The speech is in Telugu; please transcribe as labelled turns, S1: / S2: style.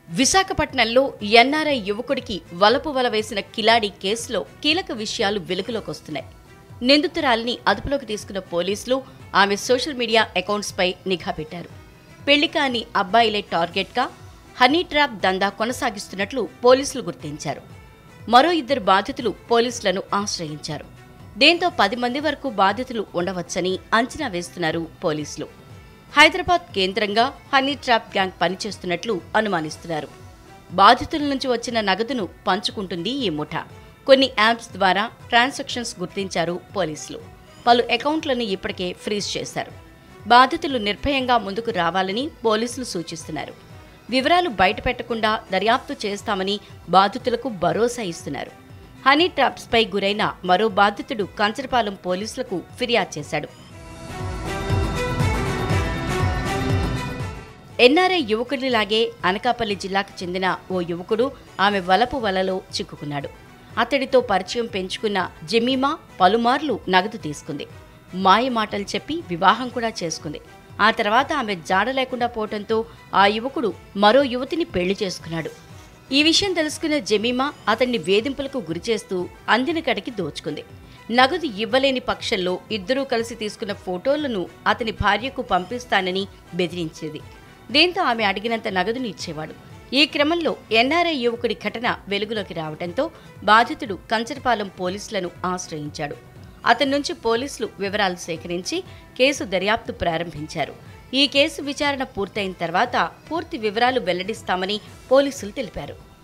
S1: విశాఖపట్నంలో ఎన్ఆర్ఐ యువకుడికి వలపు వల వేసిన కిలాడి కేసులో కీలక విషయాలు వెలుగులోకి వస్తున్నాయి నిందితురాలిని అదుపులోకి తీసుకున్న పోలీసులు ఆమె సోషల్ మీడియా అకౌంట్స్పై నిఘా పెట్టారు పెళ్లి కాని అబ్బాయిలే టార్గెట్గా హనీ ట్రాప్ దందా కొనసాగిస్తున్నట్లు పోలీసులు గుర్తించారు మరో ఇద్దరు బాధితులు పోలీసులను ఆశ్రయించారు దీంతో పది మంది వరకు బాధితులు ఉండవచ్చని అంచనా వేస్తున్నారు పోలీసులు హైదరాబాద్ కేంద్రంగా హనీ ట్రాప్ గ్యాంగ్ పనిచేస్తున్నట్లు అనుమానిస్తున్నారు బాధితుల నుంచి వచ్చిన నగదును పంచుకుంటుంది ఈ ముఠా కొన్ని యాప్స్ ద్వారా ట్రాన్సాక్షన్స్ గుర్తించారు పోలీసులు పలు అకౌంట్లను ఇప్పటికే ఫ్రీజ్ చేశారు బాధితులు నిర్భయంగా ముందుకు రావాలని పోలీసులు సూచిస్తున్నారు వివరాలు బయటపెట్టకుండా దర్యాప్తు చేస్తామని బాధితులకు భరోసా ఇస్తున్నారు హనీ ట్రాప్స్పై గురైన మరో బాధితుడు కంచరపాలెం పోలీసులకు ఫిర్యాదు చేశాడు ఎన్ఆర్ఐ యువకుడిలాగే అనకాపల్లి జిల్లాకు చెందిన ఓ యువకుడు ఆమె వలపు వలలో చిక్కుకున్నాడు అతడితో పరిచయం పెంచుకున్న జమీమా పలుమార్లు నగదు తీసుకుంది మాయ మాటలు చెప్పి వివాహం కూడా చేసుకుంది ఆ తర్వాత ఆమె జాడ లేకుండా పోవటంతో ఆ యువకుడు మరో యువతిని పెళ్లి చేసుకున్నాడు ఈ విషయం తెలుసుకున్న జమీమా అతన్ని వేధింపులకు గురిచేస్తూ అందిన కడికి దోచుకుంది నగదు ఇవ్వలేని పక్షంలో ఇద్దరూ కలిసి తీసుకున్న ఫోటోలను అతని భార్యకు పంపిస్తానని బెదిరించేది దీంతో ఆమె అడిగినంత నగదును ఇచ్చేవాడు ఈ క్రమంలో ఎన్ఆర్ఐ యువకుడి ఘటన వెలుగులోకి రావడంతో బాధితుడు కంచరపాలెం పోలీసులను ఆశ్రయించాడు అతని నుంచి పోలీసులు వివరాలు సేకరించి కేసు దర్యాప్తు ప్రారంభించారు ఈ కేసు విచారణ పూర్తయిన తర్వాత పూర్తి వివరాలు వెల్లడిస్తామని పోలీసులు తెలిపారు